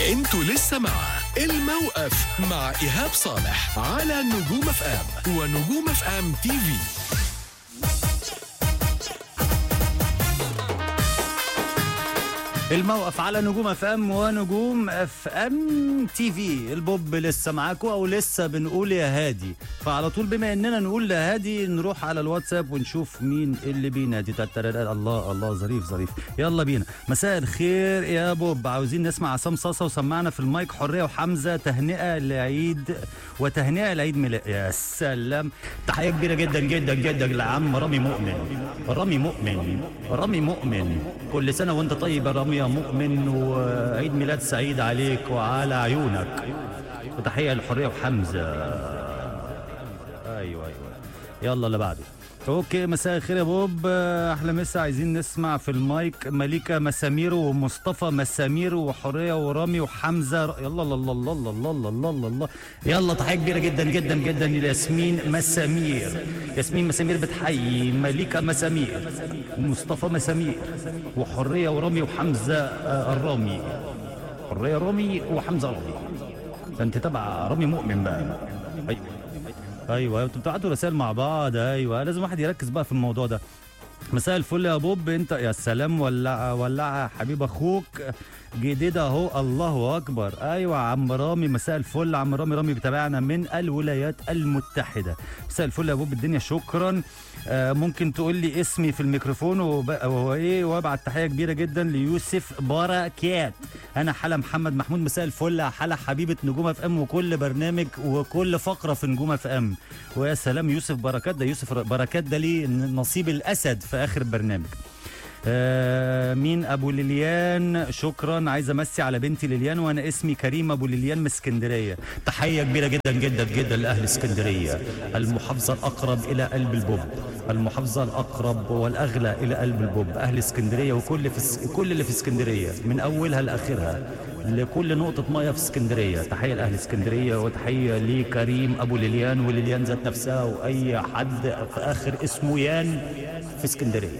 انتوا لسه مع الموقف مع ايهاب صالح على نجوم اف ام ونجوم اف ام تي في الموقف على نجوم اف ام ونجوم اف ام تي في البوب لسه معاكم او لسه بنقول يا هادي فعلى طول بما اننا نقول يا هادي نروح على الواتساب ونشوف مين اللي بينادي تتررر. الله الله ظريف ظريف يلا بينا مساء الخير يا بوب عاوزين نسمع عصام صاصه وسمعنا في المايك حريه وحمزه تهنئه لعيد وتهنئه لعيد ميلاد يا سلام تحيه كبيره جدا جدا جدا لعم رامي مؤمن رامي مؤمن رامي مؤمن كل سنه وانت طيب يا رامي يا مؤمن وعيد ميلاد سعيد عليك وعلى عيونك وتحيه لحريه وحمزه ايوه ايوه يلا اللي بعده اوكي مساء الخير يا بوب آه، احلى مسا عايزين نسمع في المايك مليكه مسامير ومصطفى مسامير وحوريه ورامي وحمزه يلا الله الله الله الله الله الله الله الله يلا تحيه كبيره جدا جدا جدا لياسمين مسامير ياسمين مسامير بتحيي مليكه مسامير ومصطفى مسامير وحوريه ورامي وحمزه آه، الرامي حوريه رامي وحمزه رامي ده انت تبع رامي مؤمن بقى ايوه ايوه انتوا بتبعتوا رسائل مع بعض ايوه لازم واحد يركز بقى في الموضوع ده مساء الفل يا بوب انت يا سلام ولع ولع يا حبيب اخوك جديد اهو الله اكبر ايوه عم رامي مساء الفل عم رامي رامي بيتابعنا من الولايات المتحده مساء الفل يا بوب الدنيا شكرا آه ممكن تقول لي اسمي في الميكروفون وب- وهو ايه وابعت تحيه كبيره جدا ليوسف بركات انا حلا محمد محمود مساء الفل يا حلا حبيبه نجوم اف ام وكل برنامج وكل فقره في نجوم اف ام ويا سلام يوسف بركات ده يوسف بركات ده ليه نصيب الاسد في اخر البرنامج آه مين ابو ليليان شكرا عايز امسي على بنتي ليليان وانا اسمي كريم ابو ليليان من اسكندريه تحيه كبيره جدا جدا جدا لاهل اسكندريه المحافظه الاقرب الى قلب البوب المحافظه الاقرب والاغلى الى قلب البوب اهل اسكندريه وكل في اس... كل اللي في اسكندريه من اولها لاخرها لكل نقطة مية في اسكندرية تحية لأهل اسكندرية وتحية لكريم أبو ليليان وليليان ذات نفسها وأي حد في آخر اسمه يان في اسكندرية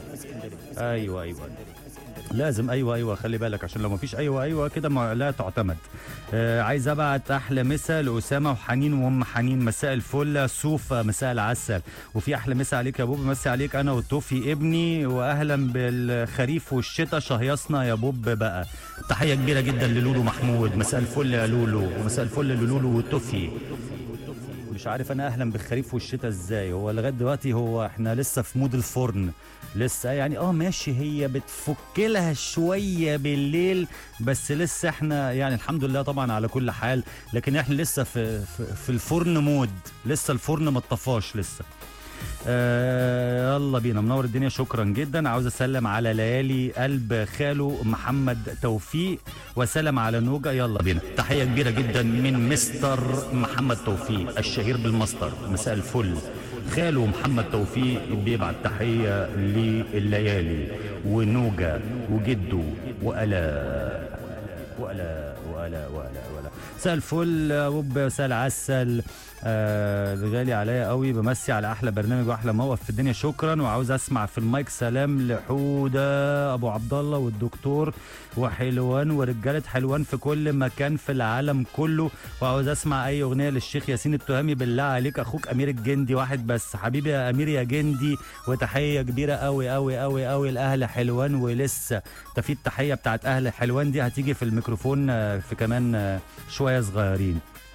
ايوه ايوه لازم ايوه ايوه خلي بالك عشان لو ما فيش ايوه ايوه كده ما لا تعتمد آه عايز ابعت احلى مسا لاسامه وحنين وام حنين مساء الفل سوفا مساء العسل وفي احلى مسا عليك يا بوب مسي عليك انا وتوفي ابني واهلا بالخريف والشتاء شهيصنا يا بوب بقى تحيه كبيره جدا للولو محمود مساء الفل يا لولو ومساء الفل للولو وتوفي مش عارف انا اهلا بالخريف والشتاء ازاي هو لغايه دلوقتي هو احنا لسه في مود الفرن لسه يعني اه ماشي هي بتفك لها شويه بالليل بس لسه احنا يعني الحمد لله طبعا على كل حال لكن احنا لسه في في, في الفرن مود لسه الفرن ما اتطفاش لسه آه يلا بينا منور الدنيا شكرا جدا عاوز اسلم على ليالي قلب خاله محمد توفيق وسلم على نوجا يلا بينا تحيه كبيره جدا من مستر محمد توفيق الشهير بالمستر مساء الفل خاله محمد توفيق بيبعت تحيه لليالي ونوجا وجده وآلاء ولا ولا ولا ولا مساء الفل يا بوب مساء العسل آه غالي عليا قوي بمسي على احلى برنامج واحلى موقف في الدنيا شكرا وعاوز اسمع في المايك سلام لحوده ابو عبد الله والدكتور وحلوان ورجاله حلوان في كل مكان في العالم كله وعاوز اسمع اي اغنيه للشيخ ياسين التهامي بالله عليك اخوك امير الجندي واحد بس حبيبي يا امير يا جندي وتحيه كبيره قوي قوي قوي قوي لاهل حلوان ولسه ده في التحيه بتاعت اهل حلوان دي هتيجي في الميكروفون آه، في كمان آه، شويه صغيرين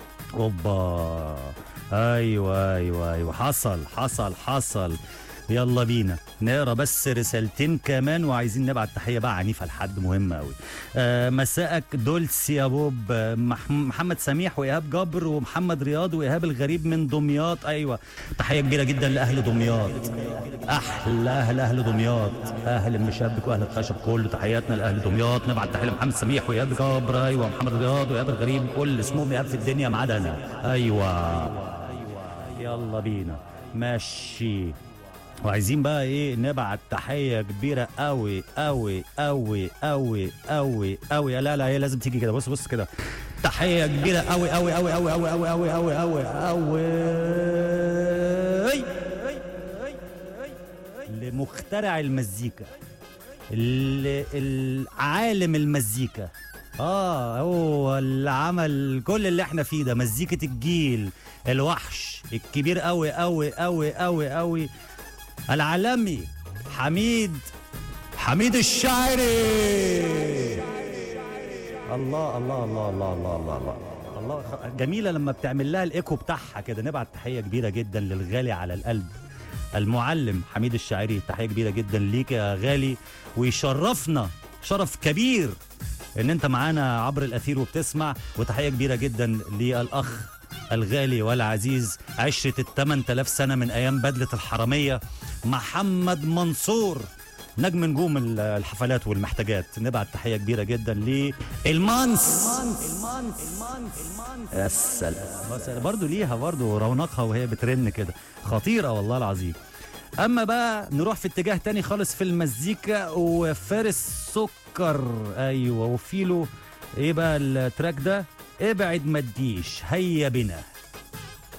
اوبا ايوه ايوه ايوه حصل حصل حصل يلا بينا نقرا بس رسالتين كمان وعايزين نبعت تحيه بقى عنيفه لحد مهم قوي آه مساءك دولس يا بوب آه، مح محمد سميح وايهاب جبر ومحمد رياض وايهاب الغريب من دمياط ايوه تحيه كبيره جدا لاهل دمياط احلى اهل اهل دمياط اهل المشبك واهل الخشب كله تحياتنا لاهل دمياط نبعت تحيه لمحمد سميح وايهاب جبر ايوه محمد رياض وايهاب الغريب كل اسمهم ايهاب في الدنيا ما عدا انا ايوه يلا بينا ماشي وعايزين بقى ايه نبعت تحيه كبيره قوي قوي قوي قوي قوي قوي لا لا هي لازم تيجي كده بص بص كده تحيه كبيره قوي قوي قوي قوي قوي قوي قوي قوي قوي قوي لمخترع المزيكا ال- العالم المزيكا اه هو اللي عمل كل اللي احنا فيه ده مزيكة الجيل الوحش الكبير قوي قوي قوي قوي قوي العالمي حميد حميد الشاعري الله الله الله الله الله الله الله الله خ- جميلة لما بتعمل لها الايكو بتاعها كده نبعت تحية كبيرة جدا للغالي على القلب المعلم حميد الشاعري تحية كبيرة جدا ليك يا غالي ويشرفنا شرف كبير ان انت معانا عبر الاثير وبتسمع وتحية كبيرة جدا للاخ الغالي والعزيز عشرة ال 8000 سنة من ايام بدلة الحرامية محمد منصور نجم نجوم ال- الحفلات والمحتاجات نبعت تحية كبيرة جدا للمانس يا سلام بس برضه ليها برضه رونقها وهي بترن كده خطيرة والله العظيم اما بقى نروح في اتجاه تاني خالص في المزيكا وفارس سكر ايوه وفيلو ايه بقى التراك ده ابعد ما تجيش هيا بنا